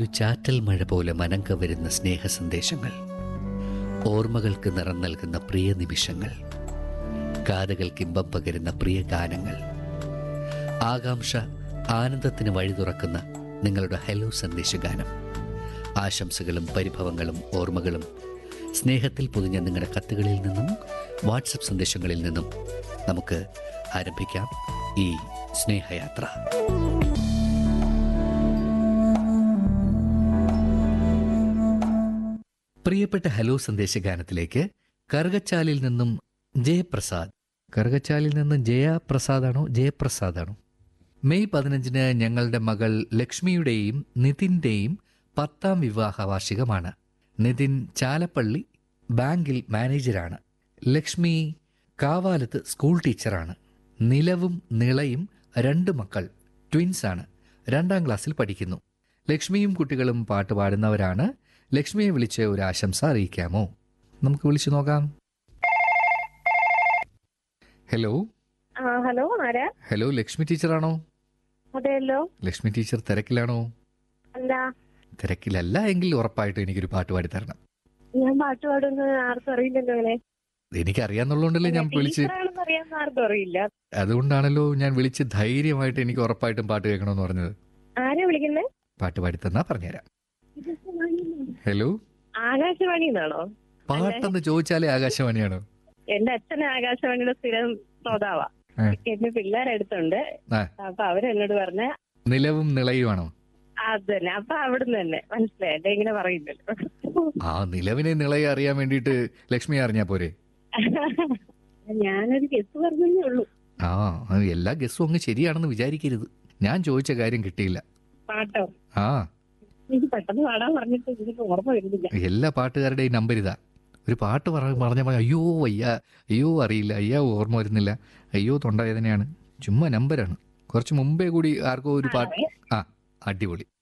ചാറ്റൽ മഴ പോലെ മനം കവരുന്ന സ്നേഹ സന്ദേശങ്ങൾ ഓർമ്മകൾക്ക് നിറം നൽകുന്ന പ്രിയ നിമിഷങ്ങൾ കാതുകൾക്ക് ഇമ്പം പകരുന്ന പ്രിയ ഗാനങ്ങൾ ആകാംക്ഷ ആനന്ദത്തിന് വഴി തുറക്കുന്ന നിങ്ങളുടെ ഹലോ സന്ദേശഗാനം ആശംസകളും പരിഭവങ്ങളും ഓർമ്മകളും സ്നേഹത്തിൽ പൊതിഞ്ഞ നിങ്ങളുടെ കത്തുകളിൽ നിന്നും വാട്സപ്പ് സന്ദേശങ്ങളിൽ നിന്നും നമുക്ക് ആരംഭിക്കാം ഈ സ്നേഹയാത്ര പ്രിയപ്പെട്ട ഹലോ സന്ദേശഗാനത്തിലേക്ക് കറുകച്ചാലിൽ നിന്നും ജയപ്രസാദ് കറുകച്ചാലിൽ നിന്ന് ജയപ്രസാദാണോ ജയപ്രസാദാണോ മെയ് പതിനഞ്ചിന് ഞങ്ങളുടെ മകൾ ലക്ഷ്മിയുടെയും നിതിൻ്റെയും പത്താം വിവാഹ വാർഷികമാണ് നിതിൻ ചാലപ്പള്ളി ബാങ്കിൽ മാനേജരാണ് ലക്ഷ്മി കാവാലത്ത് സ്കൂൾ ടീച്ചറാണ് നിലവും നിളയും രണ്ട് മക്കൾ ട്വിൻസാണ് രണ്ടാം ക്ലാസ്സിൽ പഠിക്കുന്നു ലക്ഷ്മിയും കുട്ടികളും പാട്ട് പാടുന്നവരാണ് ലക്ഷ്മിയെ വിളിച്ച് ഒരു ആശംസ അറിയിക്കാമോ നമുക്ക് വിളിച്ചു നോക്കാം ഹലോ ആ ഹലോ ആരാ ഹലോ ലക്ഷ്മി ടീച്ചറാണോ അതെയല്ലോ ലക്ഷ്മി ടീച്ചർ തിരക്കിലാണോ അല്ല തിരക്കിലല്ല എങ്കിൽ ഉറപ്പായിട്ടും എനിക്കൊരു പാട്ട് പാടി തരണം ഞാൻ പാട്ട് പാടുന്ന ആർക്കും അറിയില്ലല്ലോ ഇങ്ങനെ എനിക്കറിയാന്നുള്ളതുകൊണ്ടല്ലേ ഞാൻ വിളിച്ച് ടീച്ചറാണെന്ന് അറിയാവുന്ന ആർക്കും അറിയില്ല അതുകൊണ്ടാണല്ലോ ഞാൻ വിളിച്ച് ധൈര്യമായിട്ട് എനിക്ക് ഉറപ്പായിട്ടും പാട്ട് കേൾക്കണമെന്ന് പറഞ്ഞത് ആരാ വിളിക്കുന്നത് പാട്ട് പാടി തന്നാ പറഞ്ഞുതരാം ഹലോ ആകാശവാണി എന്നാണോ പാട്ടെന്ന് ചോദിച്ചാലേ ആകാശവാണിയാണോ എന്റെ അച്ഛൻ ആകാശവാണിയുടെ സ്ഥിരം ശ്രോതാവാ ആ. എന്റെ പിള്ളേരെടുത്തുണ്ട് ആ. അപ്പൊ അവരെന്നോട് പറഞ്ഞ നിലവും നിളയുമാണോ അത് തന്നെ അപ്പൊ അവിടുന്ന് തന്നെ മനസ്സിലായി എന്റെ ഇങ്ങനെ പറയില്ലല്ലോ ആ നിലവിനെ നിളയെ അറിയാൻ വേണ്ടിയിട്ട് ലക്ഷ്മി അറിഞ്ഞാ പോരെ ഞാനൊരു ഗസ് പറഞ്ഞേ ഉള്ളൂ ആ അത് എല്ലാ ഗസ്സും അങ്ങ് ശരിയാണെന്ന് വിചാരിക്കരുത് ഞാൻ ചോദിച്ച കാര്യം കിട്ടിയില്ല പാട്ടോ ആ എനിക്ക് പെട്ടെന്ന് പാടാൻ പറഞ്ഞിട്ട് എനിക്ക് ഓർമ്മ വരുന്നില്ല എല്ലാ പാട്ടുകാരുടെയും നമ്പർ ഇതാ ഒരു പാട്ട് പറ പറഞ്ഞപ്പോൾ അയ്യോ അയ്യ അയ്യോ അറിയില്ല അയ്യോ ഓർമ്മ വരുന്നില്ല അയ്യോ തൊണ്ടവേദനയാണ് ചുമ്മാ നമ്പരാണ് കുറച്ച് മുമ്പേ കൂടി ആർക്കോ ഒരു പാട്ട് ആ അടിപൊളി